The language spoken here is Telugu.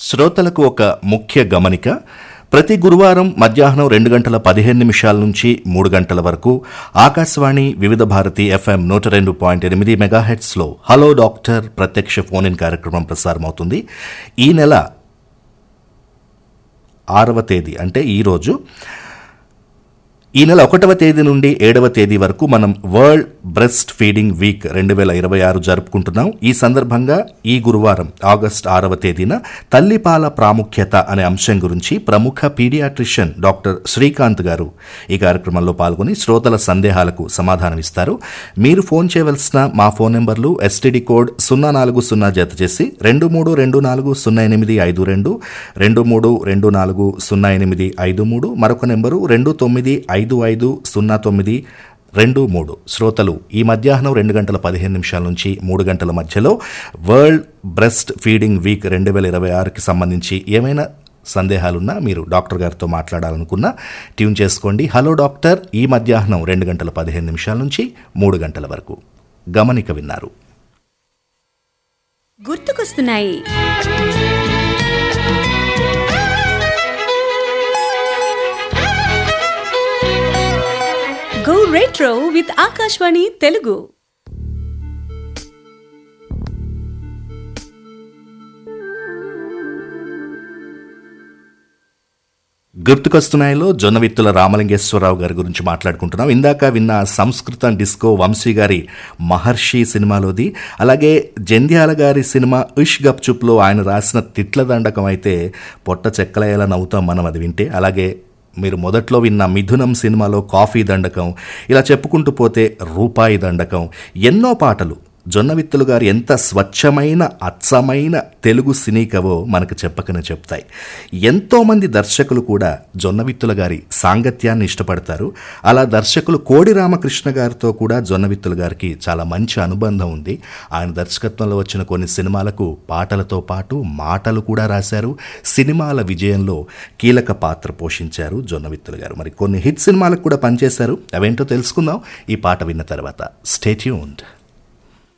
శ్రోతలకు ఒక ముఖ్య గమనిక ప్రతి గురువారం మధ్యాహ్నం రెండు గంటల పదిహేను నిమిషాల నుంచి మూడు గంటల వరకు ఆకాశవాణి వివిధ భారతి ఎఫ్ఎం నూట రెండు పాయింట్ ఎనిమిది మెగాహెట్స్లో హలో డాక్టర్ ప్రత్యక్ష ఫోన్ ఇన్ కార్యక్రమం ప్రసారమవుతుంది ఈ నెల ఆరవ తేదీ అంటే ఈరోజు ఈ నెల ఒకటవ తేదీ నుండి ఏడవ తేదీ వరకు మనం వరల్డ్ బ్రెస్ట్ ఫీడింగ్ వీక్ రెండు వేల ఇరవై ఆరు జరుపుకుంటున్నాం ఈ సందర్భంగా ఈ గురువారం ఆగస్ట్ ఆరవ తేదీన తల్లిపాల ప్రాముఖ్యత అనే అంశం గురించి ప్రముఖ పీడియాట్రిషియన్ డాక్టర్ శ్రీకాంత్ గారు ఈ కార్యక్రమంలో పాల్గొని శ్రోతల సందేహాలకు సమాధానమిస్తారు మీరు ఫోన్ చేయవలసిన మా ఫోన్ నెంబర్లు ఎస్టీడీ కోడ్ సున్నా నాలుగు సున్నా జత చేసి రెండు మూడు రెండు నాలుగు సున్నా ఎనిమిది ఐదు రెండు రెండు మూడు రెండు నాలుగు సున్నా ఎనిమిది ఐదు మూడు మరొక నెంబరు రెండు తొమ్మిది ఐదు ఐదు సున్నా తొమ్మిది రెండు మూడు శ్రోతలు ఈ మధ్యాహ్నం రెండు గంటల పదిహేను నిమిషాల నుంచి మూడు గంటల మధ్యలో వరల్డ్ బ్రెస్ట్ ఫీడింగ్ వీక్ రెండు వేల ఇరవై ఆరుకి సంబంధించి ఏమైనా సందేహాలున్నా మీరు డాక్టర్ గారితో మాట్లాడాలనుకున్నా ట్యూన్ చేసుకోండి హలో డాక్టర్ ఈ మధ్యాహ్నం రెండు గంటల పదిహేను నిమిషాల నుంచి మూడు గంటల వరకు గమనిక విన్నారు గుర్తుకొస్తున్నాయి go retro with Akashvani Telugu గుర్తుకొస్తున్నాయిలో జొన్నవిత్తుల రామలింగేశ్వరరావు గారి గురించి మాట్లాడుకుంటున్నాం ఇందాక విన్న సంస్కృతం డిస్కో వంశీ గారి మహర్షి సినిమాలోది అలాగే జంధ్యాల గారి సినిమా ఇష్ గప్చుప్లో ఆయన రాసిన తిట్ల దండకం అయితే పొట్ట చెక్కలయ్యేలా నవ్వుతాం మనం అది వింటే అలాగే మీరు మొదట్లో విన్న మిథునం సినిమాలో కాఫీ దండకం ఇలా చెప్పుకుంటూ పోతే రూపాయి దండకం ఎన్నో పాటలు జొన్నవిత్తులు గారు ఎంత స్వచ్ఛమైన అచ్చమైన తెలుగు సినీ కవో మనకు చెప్పకనే చెప్తాయి ఎంతోమంది దర్శకులు కూడా జొన్నవిత్తుల గారి సాంగత్యాన్ని ఇష్టపడతారు అలా దర్శకులు కోడి రామకృష్ణ గారితో కూడా జొన్నవిత్తుల గారికి చాలా మంచి అనుబంధం ఉంది ఆయన దర్శకత్వంలో వచ్చిన కొన్ని సినిమాలకు పాటలతో పాటు మాటలు కూడా రాశారు సినిమాల విజయంలో కీలక పాత్ర పోషించారు జొన్నవిత్తుల గారు మరి కొన్ని హిట్ సినిమాలకు కూడా పనిచేశారు అవేంటో తెలుసుకుందాం ఈ పాట విన్న తర్వాత స్టేట్యూన్డ్